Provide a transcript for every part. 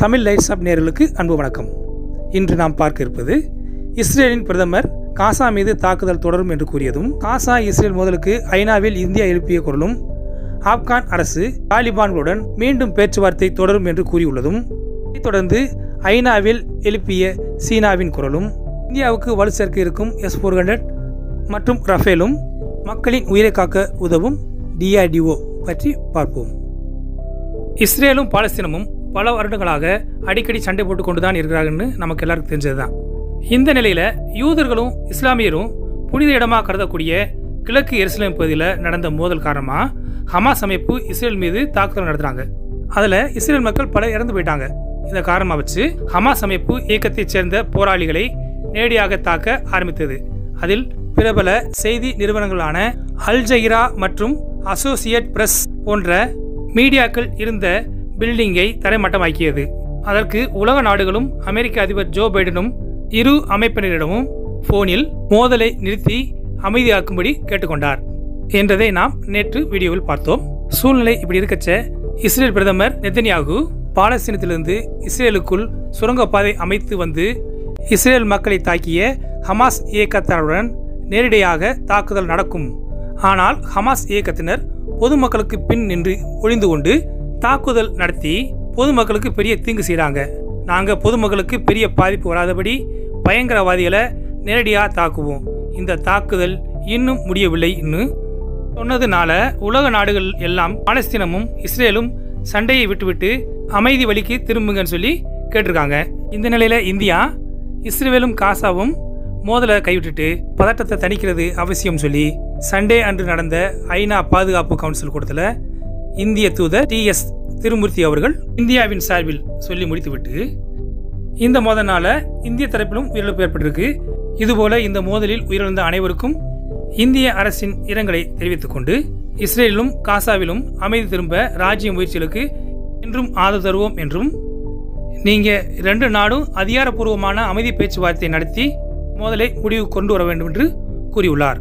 Tamil lights app நேர்களுக்கு அன்பு வணக்கம் இன்று நாம் பார்க்க இருப்பது இஸ்ரேலின் பிரதமர் காசா மீது தாக்குதல் தொடரும் என்று கூறியதும் காசா இஸ்ரேல் மோதலுக்கு ஐநாவில் இந்தியா எழுப்பிய குரலும் ஆப்கான் அரசு தாலிபான்களுடன் மீண்டும் பேச்சுவார்த்தை தொடரும் என்று கூறியுள்ளதும் இதைத் தொடர்ந்து ஐநாவில் எழுப்பிய சீனாவின் குரலும் இந்தியாவுக்கு வலு சேர்க்க இருக்கும் எஸ் ஃபோர் ஹண்ட்ரட் மற்றும் ரஃபேலும் மக்களின் உயிரை காக்க உதவும் டிஆர்டிஓ பற்றி பார்ப்போம் இஸ்ரேலும் பாலஸ்தீனமும் பல வருடங்களாக அடிக்கடி சண்டை போட்டு கொண்டுதான் இருக்கிறாங்கன்னு நமக்கு எல்லாருக்கும் தெரிஞ்சதுதான் இந்த நிலையில யூதர்களும் இஸ்லாமியரும் புனித இடமா கருதக்கூடிய கிழக்கு எருசலேம் பகுதியில் நடந்த மோதல் காரணமா ஹமாஸ் அமைப்பு இஸ்ரேல் மீது தாக்குதல் நடத்துறாங்க அதுல இஸ்ரேல் மக்கள் பல இறந்து போயிட்டாங்க இதை காரணமா வச்சு ஹமாஸ் அமைப்பு இயக்கத்தைச் சேர்ந்த போராளிகளை நேரடியாக தாக்க ஆரம்பித்தது அதில் பிரபல செய்தி நிறுவனங்களான அல் ஜஹீரா மற்றும் அசோசியேட் பிரஸ் போன்ற மீடியாக்கள் இருந்த பில்டிங்கை தரைமட்டமாக்கியது அதற்கு உலக நாடுகளும் அமெரிக்க அதிபர் ஜோ பைடனும் இரு அமைப்பினரிடமும் போனில் மோதலை நிறுத்தி அமைதியாக்கும்படி கேட்டுக்கொண்டார் என்றதை நாம் நேற்று வீடியோவில் பார்த்தோம் சூழ்நிலை இப்படி இருக்கச்ச இஸ்ரேல் பிரதமர் நெத்தன்யாகு பாலஸ்தீனத்திலிருந்து இஸ்ரேலுக்குள் சுரங்கப்பாதை அமைத்து வந்து இஸ்ரேல் மக்களை தாக்கிய ஹமாஸ் இயக்கத்தினருடன் நேரடியாக தாக்குதல் நடக்கும் ஆனால் ஹமாஸ் இயக்கத்தினர் பொதுமக்களுக்கு பின் நின்று ஒளிந்து கொண்டு தாக்குதல் நடத்தி பொதுமக்களுக்கு பெரிய தீங்கு செய்கிறாங்க நாங்கள் பொதுமக்களுக்கு பெரிய பாதிப்பு வராதபடி பயங்கரவாதிகளை நேரடியாக தாக்குவோம் இந்த தாக்குதல் இன்னும் முடியவில்லை இன்னும் சொன்னதுனால உலக நாடுகள் எல்லாம் பாலஸ்தீனமும் இஸ்ரேலும் சண்டையை விட்டுவிட்டு அமைதி வழிக்கு திரும்புங்கன்னு சொல்லி கேட்டிருக்காங்க இந்த நிலையில இந்தியா இஸ்ரேலும் காசாவும் மோதலை கைவிட்டுட்டு பதட்டத்தை தணிக்கிறது அவசியம் சொல்லி சண்டே அன்று நடந்த ஐநா பாதுகாப்பு கவுன்சில் கூட்டத்தில் இந்திய தூதர் டி எஸ் திருமூர்த்தி அவர்கள் இந்தியாவின் சார்பில் சொல்லி முடித்துவிட்டு இந்த மோதனால இந்திய தரப்பிலும் உயிரிழப்பு ஏற்பட்டிருக்கு இதுபோல இந்த மோதலில் உயிரிழந்த அனைவருக்கும் இந்திய அரசின் இரங்கலை தெரிவித்துக் கொண்டு இஸ்ரேலிலும் காசாவிலும் அமைதி திரும்ப ராஜ்ய முயற்சிகளுக்கு என்றும் ஆதரவு தருவோம் என்றும் நீங்க ரெண்டு நாடும் அதிகாரப்பூர்வமான அமைதி பேச்சுவார்த்தை நடத்தி மோதலை முடிவு கொண்டு வர வேண்டும் என்று கூறியுள்ளார்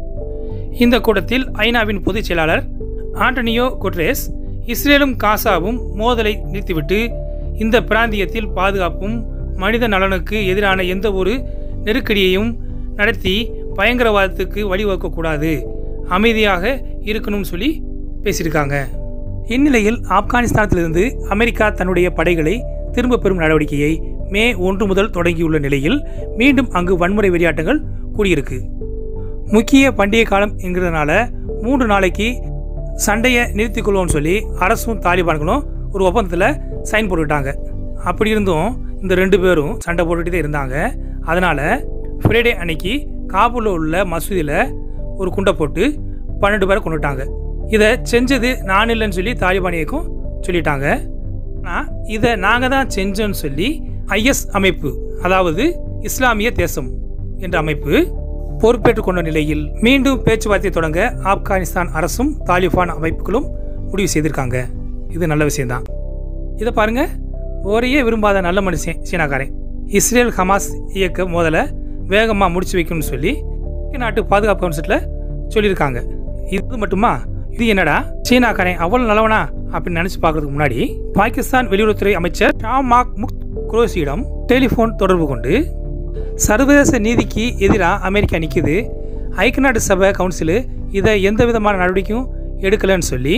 இந்த கூட்டத்தில் ஐநாவின் பொதுச் செயலாளர் ஆண்டனியோ குட்ரேஸ் இஸ்ரேலும் காசாவும் மோதலை நிறுத்திவிட்டு இந்த பிராந்தியத்தில் பாதுகாப்பும் மனித நலனுக்கு எதிரான எந்த ஒரு நெருக்கடியையும் நடத்தி பயங்கரவாதத்துக்கு வழிவகுக்கக்கூடாது அமைதியாக இருக்கணும்னு சொல்லி பேசியிருக்காங்க இந்நிலையில் ஆப்கானிஸ்தானத்திலிருந்து அமெரிக்கா தன்னுடைய படைகளை திரும்ப பெறும் நடவடிக்கையை மே ஒன்று முதல் தொடங்கியுள்ள நிலையில் மீண்டும் அங்கு வன்முறை வெறியாட்டங்கள் கூடியிருக்கு முக்கிய பண்டிகை காலம் என்கிறதுனால மூன்று நாளைக்கு சண்டையை நிறுத்திக் கொள்வோம்னு சொல்லி அரசும் தாலிபான்களும் ஒரு ஒப்பந்தத்தில் சைன் போட்டுக்கிட்டாங்க அப்படி இருந்தும் இந்த ரெண்டு பேரும் சண்டை போட்டுகிட்டே தான் இருந்தாங்க அதனால் ஃப்ரைடே அன்னைக்கு காபூலில் உள்ள மசூதியில் ஒரு குண்டை போட்டு பன்னெண்டு பேரை கொண்டுட்டாங்க இதை செஞ்சது நான் இல்லைன்னு சொல்லி தாலிபான் இயக்கம் சொல்லிட்டாங்க ஆனால் இதை நாங்கள் தான் செஞ்சோன்னு சொல்லி ஐஎஸ் அமைப்பு அதாவது இஸ்லாமிய தேசம் என்ற அமைப்பு பொறுப்பேற்றுக் கொண்ட நிலையில் மீண்டும் பேச்சுவார்த்தை தொடங்க ஆப்கானிஸ்தான் அரசும் தாலிபான் அமைப்புகளும் முடிவு செய்திருக்காங்க இது நல்ல விஷயம்தான் இதை பாருங்க ஒரையே விரும்பாத நல்ல மனுஷன் சீனாக்காரன் இஸ்ரேல் ஹமாஸ் இயக்க மோதலை வேகமாக முடிச்சு வைக்கணும்னு சொல்லி ஐக்கிய நாட்டு பாதுகாப்பு கவுன்சிலில் சொல்லியிருக்காங்க இது மட்டுமா இது என்னடா சீனாக்காரன் அவ்வளவு நல்லவனா அப்படின்னு நினைச்சு பார்க்கறதுக்கு முன்னாடி பாகிஸ்தான் வெளியுறவுத்துறை அமைச்சர் ஷாமாக் முக் குரோசியிடம் டெலிஃபோன் தொடர்பு கொண்டு சர்வதேச நீதிக்கு எதிராக அமெரிக்கா நிற்குது ஐக்கிய நாட்டு சபை கவுன்சிலு இதை எந்த விதமான நடவடிக்கையும் எடுக்கலன்னு சொல்லி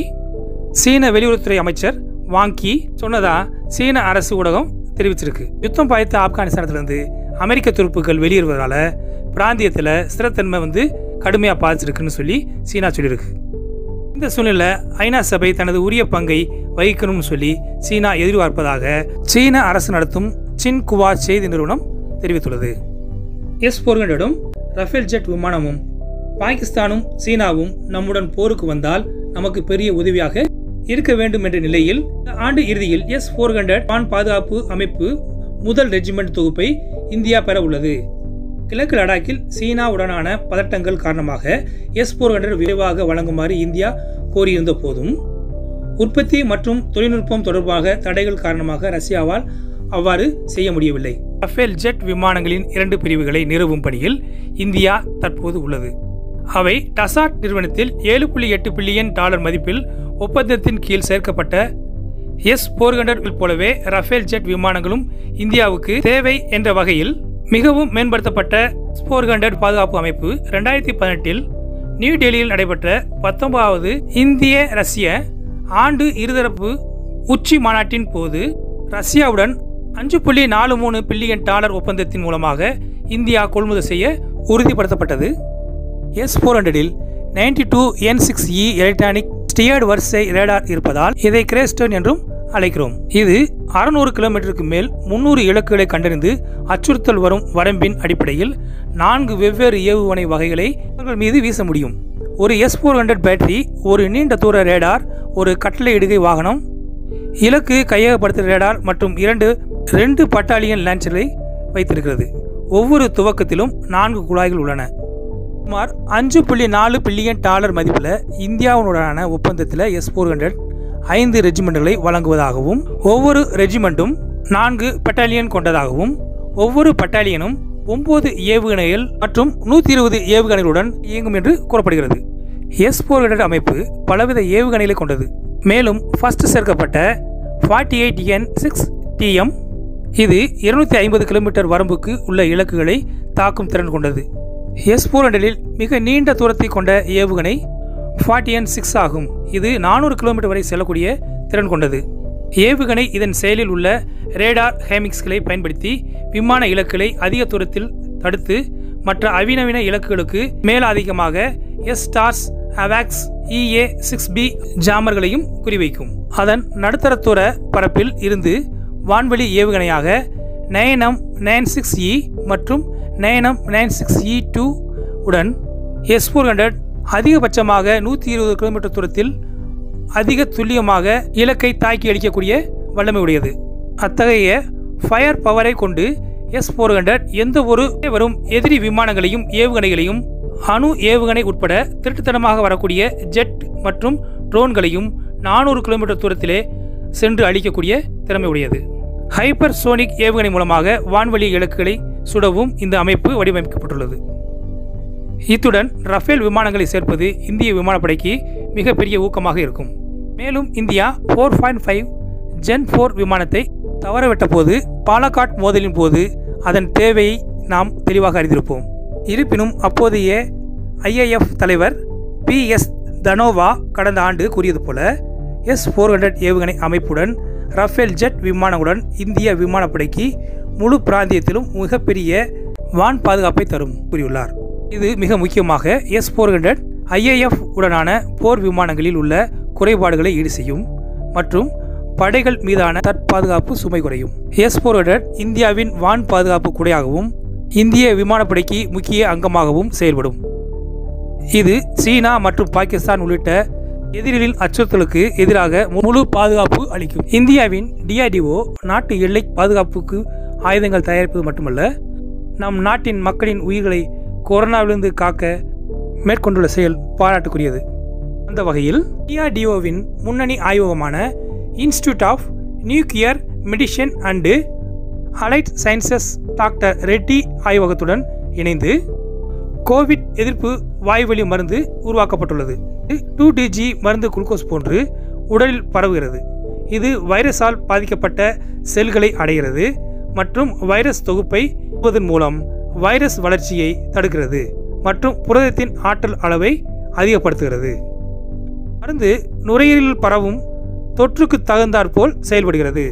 சீன வெளியுறவுத்துறை அமைச்சர் வாங்கி சொன்னதா சீன அரசு ஊடகம் தெரிவிச்சிருக்கு யுத்தம் பாய்த்த ஆப்கானிஸ்தானத்திலிருந்து அமெரிக்க துருப்புகள் வெளியேறுவதால பிராந்தியத்தில் ஸ்திரத்தன்மை வந்து கடுமையாக பாதிச்சிருக்குன்னு சொல்லி சீனா சொல்லியிருக்கு இந்த சூழ்நிலை ஐநா சபை தனது உரிய பங்கை வகிக்கணும்னு சொல்லி சீனா எதிர்பார்ப்பதாக சீன அரசு நடத்தும் சின் குவா செய்தி நிறுவனம் தெரிவித்துள்ளது எஸ் போர்கண்டும் ரஃபேல் ஜெட் விமானமும் பாகிஸ்தானும் சீனாவும் நம்முடன் போருக்கு வந்தால் நமக்கு பெரிய உதவியாக இருக்க வேண்டும் என்ற நிலையில் இந்த ஆண்டு இறுதியில் எஸ் போர் ஹண்ட்ரட் வான் பாதுகாப்பு அமைப்பு முதல் ரெஜிமெண்ட் தொகுப்பை இந்தியா பெற உள்ளது கிழக்கு லடாக்கில் சீனாவுடனான பதட்டங்கள் காரணமாக எஸ் போர் ஹண்ட்ரட் விரைவாக வழங்குமாறு இந்தியா கோரியிருந்த போதும் உற்பத்தி மற்றும் தொழில்நுட்பம் தொடர்பாக தடைகள் காரணமாக ரஷ்யாவால் அவ்வாறு செய்ய முடியவில்லை ரஃபேல் ஜெட் விமானங்களின் இரண்டு பிரிவுகளை நிறுவும் பணியில் இந்தியா தற்போது உள்ளது அவை டசாட் நிறுவனத்தில் ஏழு புள்ளி எட்டு பில்லியன் டாலர் மதிப்பில் ஒப்பந்தத்தின் கீழ் சேர்க்கப்பட்ட எஸ் போர் ஹண்ட்ரட் போலவே ரஃபேல் ஜெட் விமானங்களும் இந்தியாவுக்கு தேவை என்ற வகையில் மிகவும் மேம்படுத்தப்பட்ட போர் ஹண்ட்ரட் பாதுகாப்பு அமைப்பு ரெண்டாயிரத்தி பதினெட்டில் நியூ டெல்லியில் நடைபெற்ற பத்தொன்பதாவது இந்திய ரஷ்ய ஆண்டு இருதரப்பு உச்சி மாநாட்டின் போது ரஷ்யாவுடன் அஞ்சு புள்ளி நாலு மூணு பில்லியன் டாலர் ஒப்பந்தத்தின் மூலமாக இந்தியா கொள்முதல் செய்ய உறுதிப்படுத்தப்பட்டது எஸ் ஃபோர் ஹண்ட்ரடில் ninety two N six E electronic steered வரிசை ரேடார் இருப்பதால் இதை கிரேஸ்டோன் என்றும் அழைக்கிறோம் இது அறுநூறு கிலோமீட்டருக்கு மேல் முன்னூறு இலக்குகளை கண்டறிந்து அச்சுறுத்தல் வரும் வரம்பின் அடிப்படையில் நான்கு வெவ்வேறு ஏவுகணை வகைகளை அவர்கள் மீது வீச முடியும் ஒரு எஸ் ஃபோர் ஹண்ட்ரட் பேட்டரி ஒரு நீண்ட தூர ரேடார் ஒரு கட்டளை இடுகை வாகனம் இலக்கு கையகப்படுத்தும் ரேடார் மற்றும் இரண்டு ரெண்டு பட்டாலியன் லான்ச்சரை வைத்திருக்கிறது ஒவ்வொரு துவக்கத்திலும் நான்கு குழாய்கள் உள்ளன சுமார் அஞ்சு புள்ளி நாலு பில்லியன் டாலர் மதிப்பில் இந்தியாவுடனான ஒப்பந்தத்தில் எஸ் ஃபோர் ஹண்ட்ரட் ஐந்து ரெஜிமெண்ட்களை வழங்குவதாகவும் ஒவ்வொரு ரெஜிமெண்ட்டும் நான்கு பட்டாலியன் கொண்டதாகவும் ஒவ்வொரு பட்டாலியனும் ஒன்பது ஏவுகணைகள் மற்றும் நூற்றி இருபது ஏவுகணைகளுடன் இயங்கும் என்று கூறப்படுகிறது எஸ் ஃபோர் ஹண்ட்ரட் அமைப்பு பலவித ஏவுகணைகளை கொண்டது மேலும் ஃபர்ஸ்ட் சேர்க்கப்பட்ட forty eight N six DM இது இருநூத்தி ஐம்பது கிலோமீட்டர் வரம்புக்கு உள்ள இலக்குகளை தாக்கும் திறன் கொண்டது எஸ் ஃபோர் ஹண்ட்ரடில் மிக நீண்ட தூரத்தை கொண்ட ஏவுகணை ஃபார்ட்டி என் சிக்ஸ் ஆகும் இது நானூறு கிலோமீட்டர் வரை செல்லக்கூடிய திறன் கொண்டது ஏவுகணை இதன் செயலில் உள்ள ரேடார் ஹேமிக்ஸ்களை பயன்படுத்தி விமான இலக்குகளை அதிக தூரத்தில் தடுத்து மற்ற அவிநவீன இலக்குகளுக்கு மேலதிகமாக எஸ் ஸ்டார்ஸ் அவாக்ஸ் இஏ சிக்ஸ் பி ஜாமர்களையும் குறிவைக்கும் அதன் நடுத்தர தூர பரப்பில் இருந்து வான்வெளி ஏவுகணையாக நயனம் நைன் சிக்ஸ் இ மற்றும் நயனம் நைன் சிக்ஸ் இ டூ உடன் எஸ் ஃபோர் ஹண்ட்ரட் அதிகபட்சமாக நூற்றி இருபது கிலோமீட்டர் தூரத்தில் அதிக துல்லியமாக இலக்கை தாக்கி அடிக்கக்கூடிய வல்லமை உடையது அத்தகைய ஃபயர் பவரை கொண்டு எஸ் ஃபோர் ஹண்ட்ரட் எந்த ஒரு வரும் எதிரி விமானங்களையும் ஏவுகணைகளையும் அணு ஏவுகணை உட்பட திருட்டுத்தனமாக வரக்கூடிய ஜெட் மற்றும் ட்ரோன்களையும் நானூறு கிலோமீட்டர் தூரத்திலே சென்று அழிக்கக்கூடிய திறமை உடையது ஹைப்பர் சோனிக் ஏவுகணை மூலமாக வான்வழி இலக்குகளை சுடவும் இந்த அமைப்பு வடிவமைக்கப்பட்டுள்ளது இத்துடன் ரஃபேல் விமானங்களை சேர்ப்பது இந்திய விமானப்படைக்கு மிகப்பெரிய ஊக்கமாக இருக்கும் மேலும் India four point five gen four விமானத்தை தவறவிட்ட போது பாலக்காட் மோதலின் போது அதன் தேவையை நாம் தெளிவாக அறிந்திருப்போம் இருப்பினும் அப்போதைய ஐஏஎஃப் தலைவர் பி எஸ் தனோவா கடந்த ஆண்டு கூறியது போல எஸ் ஃபோர் ஹண்ட்ரட் ஏவுகணை அமைப்புடன் ரஃபேல் ஜெட் விமானங்களுடன் இந்திய விமானப்படைக்கு முழு பிராந்தியத்திலும் மிகப்பெரிய வான் பாதுகாப்பை தரும் கூறியுள்ளார் இது மிக முக்கியமாக எஸ் ஃபோர் ஹண்ட்ரட் ஐஏஎஃப் உடனான போர் விமானங்களில் உள்ள குறைபாடுகளை ஈடு செய்யும் மற்றும் படைகள் மீதான தற்பாதுகாப்பு சுமை குறையும் எஸ் ஃபோர் ஹண்ட்ரட் இந்தியாவின் வான் பாதுகாப்பு குடையாகவும் இந்திய விமானப்படைக்கு முக்கிய அங்கமாகவும் செயல்படும் இது சீனா மற்றும் பாகிஸ்தான் உள்ளிட்ட எதிரிகளின் அச்சுறுத்தலுக்கு எதிராக முழு பாதுகாப்பு அளிக்கும் இந்தியாவின் டிஆர்டிஓ நாட்டு எல்லை பாதுகாப்புக்கு ஆயுதங்கள் தயாரிப்பது மட்டுமல்ல நம் நாட்டின் மக்களின் உயிர்களை கொரோனாவிலிருந்து காக்க மேற்கொண்டுள்ள செயல் பாராட்டுக்குரியது அந்த வகையில் டிஆர்டிஓவின் முன்னணி ஆய்வகமான institute of nuclear medicine and allied sciences doctor Reddy ஆய்வகத்துடன் இணைந்து கோவிட் எதிர்ப்பு வாய்வழி மருந்து உருவாக்கப்பட்டுள்ளது டூ டிஜி மருந்து குளுக்கோஸ் போன்று உடலில் பரவுகிறது இது வைரஸால் பாதிக்கப்பட்ட செல்களை அடைகிறது மற்றும் வைரஸ் தொகுப்பை உட்பதன் மூலம் வைரஸ் வளர்ச்சியை தடுக்கிறது மற்றும் புரதத்தின் ஆற்றல் அளவை அதிகப்படுத்துகிறது மருந்து நுரையீரலில் பரவும் தொற்றுக்கு தகுந்தாற்போல் செயல்படுகிறது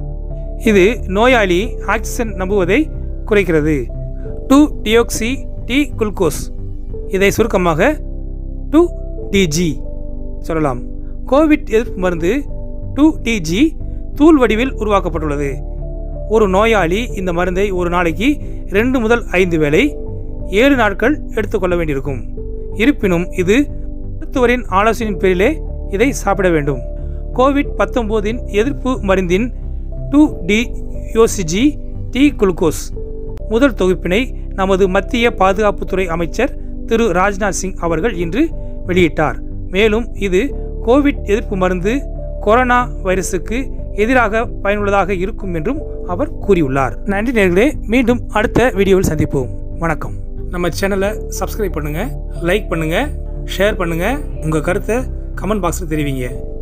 இது நோயாளி ஆக்சிஜன் நம்புவதை குறைக்கிறது டூ டியோக்சி டி குளுக்கோஸ் இதை சுருக்கமாக டூ டிஜி சொல்லலாம் கோவிட் எதிர்ப்பு மருந்து டூ டிஜி தூள் வடிவில் உருவாக்கப்பட்டுள்ளது ஒரு நோயாளி இந்த மருந்தை ஒரு நாளைக்கு ரெண்டு முதல் ஐந்து வேளை ஏழு நாட்கள் எடுத்துக்கொள்ள வேண்டியிருக்கும் இருப்பினும் இது மருத்துவரின் ஆலோசனையின் பேரிலே இதை சாப்பிட வேண்டும் கோவிட் பத்தொம்போதின் எதிர்ப்பு மருந்தின் டூ டி யோசிஜி டி குளுக்கோஸ் முதல் தொகுப்பினை நமது மத்திய பாதுகாப்புத்துறை அமைச்சர் திரு ராஜ்நாத் சிங் அவர்கள் இன்று வெளியிட்டார் மேலும் இது கோவிட் எதிர்ப்பு மருந்து கொரோனா வைரசுக்கு எதிராக பயனுள்ளதாக இருக்கும் என்றும் அவர் கூறியுள்ளார் நன்றி நேர்களே மீண்டும் அடுத்த வீடியோவில் சந்திப்போம் வணக்கம் நம்ம சேனலை சப்ஸ்கிரைப் பண்ணுங்க லைக் பண்ணுங்க ஷேர் பண்ணுங்க உங்க கருத்தை கமெண்ட் பாக்ஸில் தெரிவிங்க